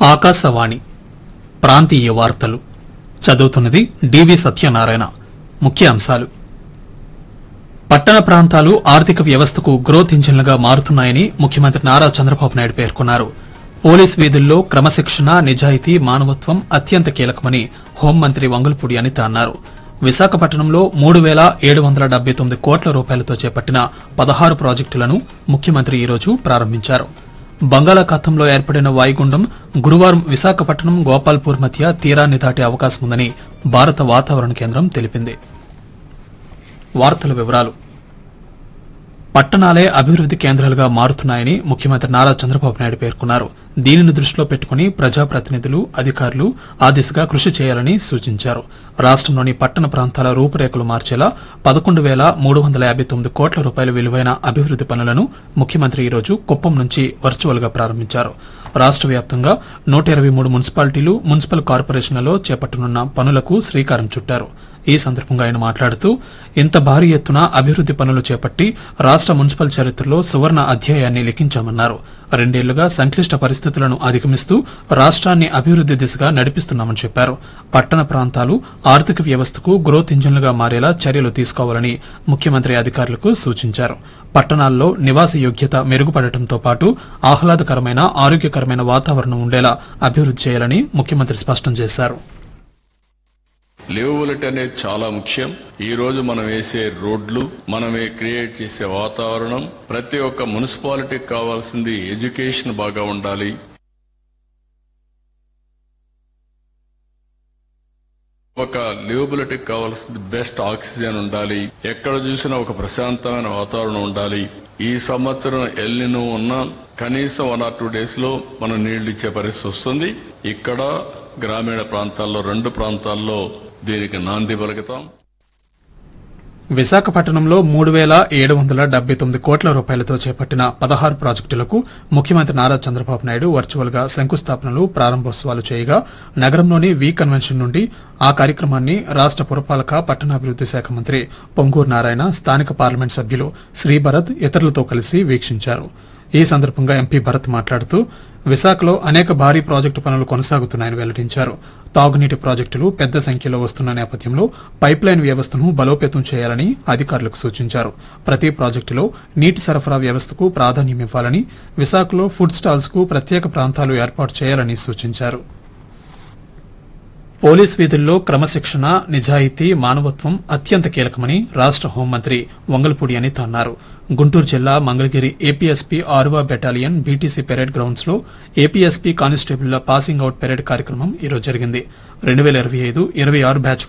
ఆకాశవాణి ప్రాంతీయ వార్తలు చదువుతున్నది డివి సత్యనారాయణ ముఖ్య అంశాలు పట్టణ ప్రాంతాలు ఆర్థిక వ్యవస్థకు గ్రోత్ ఇంజిన్లుగా మారుతున్నాయని ముఖ్యమంత్రి నారా చంద్రబాబు నాయుడు పేర్కొన్నారు పోలీస్ వీధుల్లో క్రమశిక్షణ నిజాయితీ మానవత్వం అత్యంత కీలకమని హోంమంత్రి వంగులపూడి అనిత అన్నారు విశాఖపట్నంలో మూడు వేల ఏడు వందల డెబ్బై తొమ్మిది కోట్ల రూపాయలతో చేపట్టిన పదహారు ప్రాజెక్టులను ముఖ్యమంత్రి ఈరోజు ప్రారంభించారు బంగాళాఖాతంలో ఏర్పడిన వాయుగుండం గురువారం విశాఖపట్నం గోపాల్పూర్ మధ్య తీరాన్ని దాటే అవకాశం ఉందని భారత వాతావరణ కేంద్రం తెలిపింది వార్తల వివరాలు పట్టణాలే అభివృద్ది కేంద్రాలుగా మారుతున్నాయని ముఖ్యమంత్రి నారా చంద్రబాబు నాయుడు పేర్కొన్నారు దీనిని దృష్టిలో పెట్టుకుని ప్రజాప్రతినిధులు అధికారులు ఆ దిశగా కృషి చేయాలని సూచించారు రాష్టంలోని పట్టణ ప్రాంతాల రూపురేఖలు మార్చేలా పదకొండు వేల మూడు వందల యాభై తొమ్మిది కోట్ల రూపాయల విలువైన అభివృద్ది పనులను ముఖ్యమంత్రి ఈరోజు కుప్పం నుంచి వర్చువల్ గా ప్రారంభించారు రాష్ట్ర వ్యాప్తంగా నూట ఇరవై మూడు మున్సిపాలిటీలు మున్సిపల్ కార్పొరేషన్లలో చేపట్టనున్న పనులకు శ్రీకారం చుట్టారు ఈ సందర్భంగా ఆయన మాట్లాడుతూ ఇంత భారీ ఎత్తున అభివృద్ది పనులు చేపట్టి రాష్ట్ర మున్సిపల్ చరిత్రలో సువర్ణ అధ్యాయాన్ని లిఖించామన్నారు రెండేళ్లుగా సంక్లిష్ట పరిస్థితులను అధిగమిస్తూ రాష్ట్రాన్ని అభివృద్ది దిశగా నడిపిస్తున్నామని చెప్పారు పట్టణ ప్రాంతాలు ఆర్థిక వ్యవస్థకు గ్రోత్ ఇంజిన్లుగా మారేలా చర్యలు తీసుకోవాలని ముఖ్యమంత్రి అధికారులకు సూచించారు పట్టణాల్లో నివాస యోగ్యత మెరుగుపడటంతో పాటు ఆహ్లాదకరమైన ఆరోగ్యకరమైన వాతావరణం ఉండేలా అభివృద్ది చేయాలని ముఖ్యమంత్రి స్పష్టం చేశారు లివబిలిటీ అనేది చాలా ముఖ్యం ఈ రోజు మనం వేసే రోడ్లు మనమే క్రియేట్ చేసే వాతావరణం ప్రతి ఒక్క మున్సిపాలిటీకి కావాల్సింది ఎడ్యుకేషన్ బాగా ఉండాలి ఒక లివబిలిటీకి కావాల్సింది బెస్ట్ ఆక్సిజన్ ఉండాలి ఎక్కడ చూసినా ఒక ప్రశాంతమైన వాతావరణం ఉండాలి ఈ సంవత్సరం ఎల్లిను ఉన్నా కనీసం వన్ ఆర్ టూ డేస్ లో మనం నీళ్లు ఇచ్చే పరిస్థితి వస్తుంది ఇక్కడ గ్రామీణ ప్రాంతాల్లో రెండు ప్రాంతాల్లో దీనికి నాంది పలుకుతాం విశాఖపట్నంలో మూడు వేల ఏడు వందల డెబ్బై తొమ్మిది కోట్ల రూపాయలతో చేపట్టిన పదహారు ప్రాజెక్టులకు ముఖ్యమంత్రి నారా చంద్రబాబు నాయుడు వర్చువల్ గా శంకుస్థాపనలు ప్రారంభోత్సవాలు చేయగా నగరంలోని వి కన్వెన్షన్ నుండి ఆ కార్యక్రమాన్ని రాష్ట పురపాలక పట్టణాభివృద్ది శాఖ మంత్రి పొంగూరు నారాయణ స్థానిక పార్లమెంట్ సభ్యులు శ్రీభరత్ ఇతరులతో కలిసి వీక్షించారు ఈ సందర్భంగా ఎంపీ భరత్ మాట్లాడుతూ విశాఖలో అనేక భారీ ప్రాజెక్టు పనులు కొనసాగుతున్నాయని వెల్లడించారు తాగునీటి ప్రాజెక్టులు పెద్ద సంఖ్యలో వస్తున్న నేపథ్యంలో పైప్లైన్ వ్యవస్థను బలోపేతం చేయాలని అధికారులకు సూచించారు ప్రతి ప్రాజెక్టులో నీటి సరఫరా వ్యవస్థకు ప్రాధాన్యమివ్వాలని విశాఖలో ఫుడ్ స్టాల్స్ కు ప్రత్యేక ప్రాంతాలు ఏర్పాటు చేయాలని సూచించారు పోలీస్ వీధుల్లో క్రమశిక్షణ నిజాయితీ మానవత్వం అత్యంత కీలకమని రాష్ట హోంమంత్రి వంగల్పూడి అనిత అన్నారు గుంటూరు జిల్లా మంగళగిరి ఏపీఎస్పీ ఆరువా బెటాలియన్ బీటీసీ పెరేడ్ గ్రౌండ్స్ లో ఏపీఎస్పీ కానిస్టేబుల్ల పాసింగ్ అవుట్ పెరేడ్ కార్యక్రమం ఈరోజు జరిగింది రెండు వేల ఇరవై ఐదు ఇరవై ఆరు బ్యాచ్